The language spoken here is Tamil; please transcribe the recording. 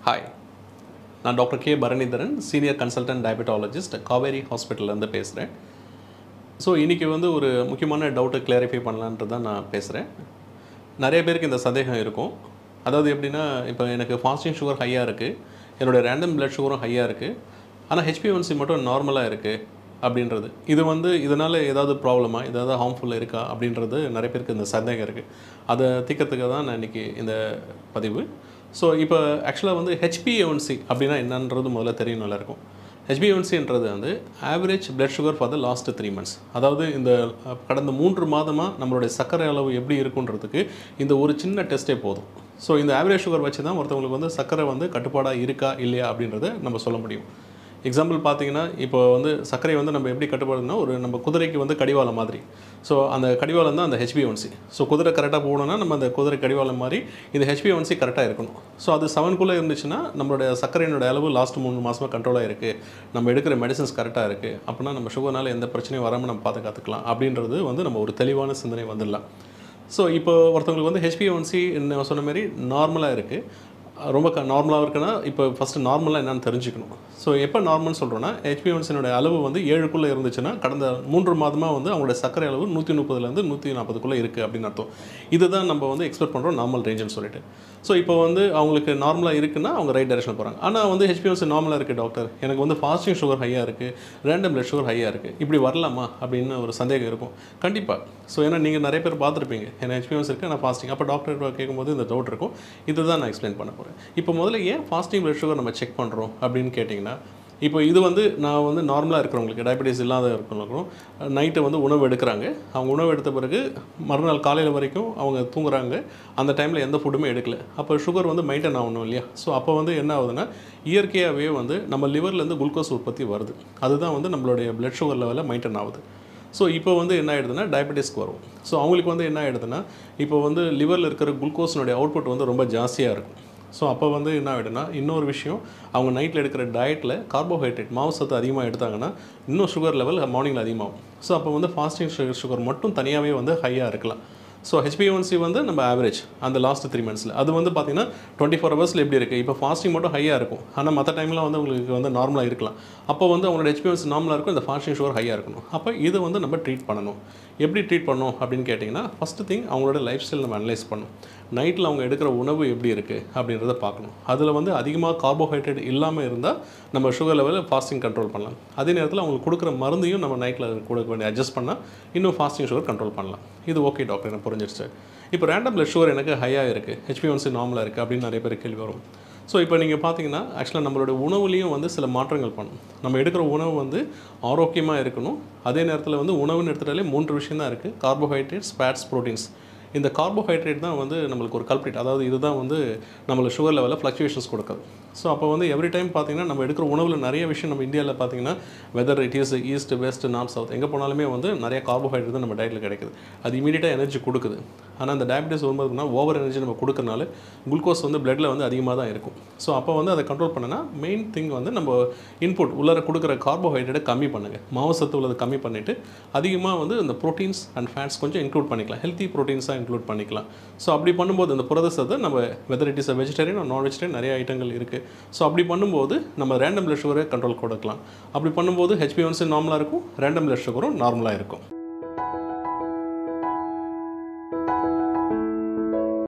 ஹாய் நான் doctor K Bharanidharan senior consultant diabetologist Kauvery ஹாஸ்பிட்டல்லேருந்து பேசுகிறேன் ஸோ இன்றைக்கி வந்து ஒரு முக்கியமான டவுட்டை கிளாரிஃபை பண்ணலான்ட்டு தான் நான் பேசுகிறேன் நிறைய பேருக்கு இந்த சந்தேகம் இருக்கும் அதாவது எப்படின்னா இப்போ எனக்கு ஃபாஸ்டிங் சுகர் ஹையாக இருக்குது என்னுடைய ரேண்டம் பிளட் சுகரும் ஹையாக இருக்குது ஆனால் ஹெச்பிஒன்சி மட்டும் நார்மலாக இருக்குது அப்படின்றது இது வந்து இதனால் ஏதாவது ப்ராப்ளமா ஏதாவது ஹார்ம்ஃபுல்லாக இருக்கா அப்படின்றது நிறைய பேருக்கு இந்த சந்தேகம் இருக்குது அதை தீர்க்கறதுக்கு தான் நான் இன்றைக்கி இந்த பதிவு ஸோ இப்போ ஆக்சுவலாக வந்து ஹெச்பிஏஒன்சி அப்படின்னா என்னன்றது முதல்ல தெரியும் நல்லா இருக்கும் ஹெச்பிஒன்சின்றது வந்து average blood sugar for the last three months அதாவது இந்த அஹ், கடந்த மூன்று மாதமாக நம்மளுடைய சர்க்கரை அளவு எப்படி இருக்குன்றதுக்கு இந்த ஒரு சின்ன டெஸ்ட்டே போதும் ஸோ இந்த ஆவரேஜ் சுகர் வச்சு தான் ஒருத்தவங்களுக்கு வந்து சர்க்கரை வந்து கட்டுப்பாடாக இருக்கா இல்லையா அப்படின்றத நம்ம சொல்ல முடியும் எக்ஸாம்பிள் பார்த்தீங்கன்னா இப்போ வந்து சர்க்கரை வந்து நம்ம எப்படி கட்டுப்பாடுனா ஒரு நம்ம குதிரைக்கு வந்து கடிவாளம் மாதிரி ஸோ அந்த கடிவாளம் தான் அந்த ஹெச்பிஒன்சி ஸோ குதிரை கரெக்டாக போகணும்னா நம்ம அந்த குதிரை கடிவாளம் மாதிரி இந்த ஹெச்பிஒன்சி கரெக்டாக இருக்கணும் ஸோ அது செவன்குள்ளே இருந்துச்சுன்னா நம்மளுடைய சர்க்கரையினோட அளவு லாஸ்ட் மூணு மாதமாக கண்ட்ரோலாக இருக்குது நம்ம எடுக்கிற மெடிசன்ஸ் கரெக்டாக இருக்குது அப்படின்னா நம்ம சுகர்னால எந்த பிரச்சனையும் வராமல் நம்ம பாதுகாத்துக்கலாம் அப்படின்றது வந்து நம்ம ஒரு தெளிவான சிந்தனை வந்துடலாம் ஸோ இப்போ ஒருத்தவங்களுக்கு வந்து ஹெச்பிஒன்சி என்ன சொன்ன மாதிரி நார்மலாக இருக்குது ரொம்ப க நார்மலாக இருக்குன்னா இப்போ ஃபஸ்ட்டு நார்மலாக என்னன்னு தெரிஞ்சுக்கணும் ஸோ எப்போ நார்மல்னு சொல்கிறோன்னா ஹெச்பிஒன்சினோட அளவு வந்து ஏழுக்குள்ளே இருந்துச்சுன்னா கடந்த மூன்று மாதமாக வந்து அவங்களோட சர்க்கரை அளவு நூற்றி முப்பதுலேருந்து நூற்றி நாற்பதுக்குள்ளே இருக்குது அப்படின்னு அர்த்தம் இதுதான் நம்ம வந்து எக்ஸ்பெக்ட் பண்ணுறோம் நார்மல் ரேஞ்சுன்னு சொல்லிட்டு ஸோ இப்போ வந்து அவங்களுக்கு நார்மலாக இருக்குன்னா அவங்க ரைட் டைரக்ஷன் போகிறாங்க ஆனால் வந்து ஹெச்பிஒன்சி நார்மலாக இருக்குது டாக்டர் எனக்கு வந்து ஃபாஸ்டிங் சுகர் ஹையாக இருக்குது ரேண்டம் பிளட் சுகர் ஹையாக இருக்குது இப்படி வரலாமா அப்படின்னு ஒரு சந்தேகம் இருக்கும் கண்டிப்பாக ஸோ ஏன்னா நீங்கள் நிறைய பேர் பார்த்துருப்பீங்க ஏன்னா ஹெச்பிஎம்ஸ் இருக்குது நான் ஃபாஸ்டிங் அப்போ டாக்டர் கேட்கும்போது இந்த டவுட் இருக்கும் இதுதான் நான் எக்ஸ்பிளைன் பண்ண போகிறேன் இப்போ முதல்ல ஏன் ஃபாஸ்டிங் பிளட் சுகர் நம்ம செக் பண்ணுறோம் அப்படின்னு கேட்டிங்கன்னா இப்போ இது வந்து நான் வந்து நார்மலாக இருக்கிறவங்களுக்கு டயபெட்டிஸ் இல்லாத இருக்கிறவங்களுக்கும் நைட்டு வந்து உணவு எடுக்கிறாங்க அவங்க உணவு எடுத்த பிறகு மறுநாள் காலையில் வரைக்கும் அவங்க தூங்குறாங்க அந்த டைமில் எந்த ஃபுட்டுமே எடுக்கல அப்போ சுகர் வந்து மெயின்டைன் ஆகணும் இல்லையா ஸோ அப்போ வந்து என்ன ஆகுதுன்னா இயற்கையாகவே வந்து நம்ம லிவர்லேருந்து குளுக்கோஸ் உற்பத்தி வருது அதுதான் வந்து நம்மளுடைய பிளட் சுகர் லெவலில் மெயின்டைன் ஆகுது ஸோ இப்போ வந்து என்ன ஆகிடுதுன்னா டயபெட்டிஸ்க்கு வரும் ஸோ அவங்களுக்கு வந்து என்ன ஆகிடுதுன்னா இப்போ வந்து லிவரில் இருக்கிற குளுக்கோஸினுடைய அவுட்புட் வந்து ரொம்ப ஜாஸ்தியாக இருக்கும் ஸோ அப்போ வந்து என்ன ஆகிடும்னா இன்னொரு விஷயம் அவங்க நைட்டில் எடுக்கிற டயட்டில் கார்போஹைட்ரேட் மாவு சத்து அதிகமாக எடுத்தாங்கன்னா இன்னும் சுகர் லெவல் மார்னிங்கில் அதிகமாகும் ஸோ அப்போ வந்து ஃபாஸ்டிங் சுகர் மட்டும் தனியாகவே வந்து ஹையாக இருக்கலாம் ஸோ ஹெச்பிஒன்சி வந்து நம்ம ஆவரேஜ் அந்த லாஸ்ட் த்ரீ மந்த்ஸில் அது வந்து பார்த்தீங்கன்னா டுவெண்ட்டி ஃபோர் ஹவர்ஸில் எப்படி இருக்குது இப்போ ஃபாஸ்டிங் மட்டும் ஹையாக இருக்கும் ஆனால் மற்ற டைமில் வந்து உங்களுக்கு வந்து நார்மலாக இருக்கலாம் அப்போ வந்து அவங்களோட ஹெச்பிஒன்சி நார்மலாக இருக்கும் இந்த ஃபாஸ்டிங் சுகர் ஹையாக இருக்கணும் அப்போ இதை வந்து நம்ம ட்ரீட் பண்ணணும் எப்படி ட்ரீட் பண்ணணும் அப்படின்னு கேட்டிங்கன்னா ஃபஸ்ட்டு திங் அவங்களோட லைஃப் ஸ்டைல் நம்ம அனலைஸ் பண்ணணும் நைட்டில் அவங்க எடுக்கிற உணவு எப்படி இருக்குது அப்படின்றத பார்க்கணும் அதில் வந்து அதிகமாக கார்போஹைட்ரேட் இல்லாமல் இருந்தால் நம்ம சுகர் லெவலில் ஃபாஸ்டிங் கண்ட்ரோல் பண்ணலாம் அதே நேரத்தில் அவங்களுக்கு கொடுக்குற மருந்தையும் நம்ம நைட்டில் கொடுக்க வேண்டிய அட்ஜஸ்ட் பண்ணால் இன்னும் ஃபாஸ்டிங் சுகர் கண்ட்ரோல் பண்ணலாம் இது ஓகே டாக்டர் எனக்கு புரிஞ்சிருச்சு இப்போ ரேண்டம் பிளட் சுகர் எனக்கு ஹையாக இருக்குது ஹெச்பிஒன்சி நார்மலாக இருக்குது அப்படின்னு நிறைய பேர் கேள்வி வரும் ஸோ இப்போ நீங்கள் பார்த்தீங்கன்னா ஆக்சுவலாக நம்மளோட உணவுலேயும் வந்து சில மாற்றங்கள் பண்ணணும் நம்ம எடுக்கிற உணவு வந்து ஆரோக்கியமாக இருக்கணும் அதே நேரத்தில் வந்து உணவுன்னு எடுத்துட்டாலே மூன்று விஷயம் தான் இருக்குது கார்போஹைட்ரேட்ஸ் ஃபேட்ஸ் ப்ரோட்டீன்ஸ் இந்த கார்போஹைட்ரேட் தான் வந்து நம்மளுக்கு ஒரு கல்பிரிட் அதாவது இதுதான் வந்து நம்மளுக்கு சுகர் லெவலில் ஃப்ளக்சுவேஷன்ஸ் கொடுக்குது ஸோ அப்போ வந்து எவ்ரி டைம் பார்த்தீங்கன்னா நம்ம எடுக்கிற உணவில் நிறைய விஷயம் நம்ம இந்தியாவில் பார்த்தீங்கன்னா whether it is east west north south எங்கே போனாலுமே வந்து நிறைய கார்போஹைட்ரேட் தான் நம்ம டயட்டில் கிடைக்குது அது இமீடியட்டாக எனர்ஜி கொடுக்குது ஆனால் அந்த டயபிட்டிஸ் வரும்போதுனா ஓவர் எனர்ஜி நம்ம கொடுக்கறனால குளுக்கோஸ் வந்து பிளட்டில் வந்து அதிகமாக தான் இருக்கும் ஸோ அப்போ வந்து அதை கண்ட்ரோல் பண்ணனா மெயின் திங் வந்து நம்ம இன்புட் உள்ளார கொடுக்குற கார்போஹைட்ரேட்டை கம்மி பண்ணுங்க மாவு சத்து உள்ளதை கம்மி பண்ணிவிட்டு அதிகமாக வந்து இந்த ப்ரோட்டீன்ஸ் அண்ட் ஃபேட்ஸ் கொஞ்சம் இன்க்ளூட் பண்ணிக்கலாம் ஹெல்த்தி ப்ரோட்டீன்ஸாக இன்க்ளூட் பண்ணிக்கலாம் ஸோ அப்படி பண்ணும்போது இந்த புரத சத்தை நம்ம whether it is vegetarian non vegetarian நிறைய ஐட்டங்கள் இருக்குது ஸோ அப்படி பண்ணும்போது நம்ம ரேண்டம் பிளட் சுகரை கண்ட்ரோல் கொடுக்கலாம் அப்படி பண்ணும்போது ஹெச்பிஒன்சி நார்மலாக இருக்கும் ரேண்டம் பிளட் சுகரும் நார்மலாக இருக்கும்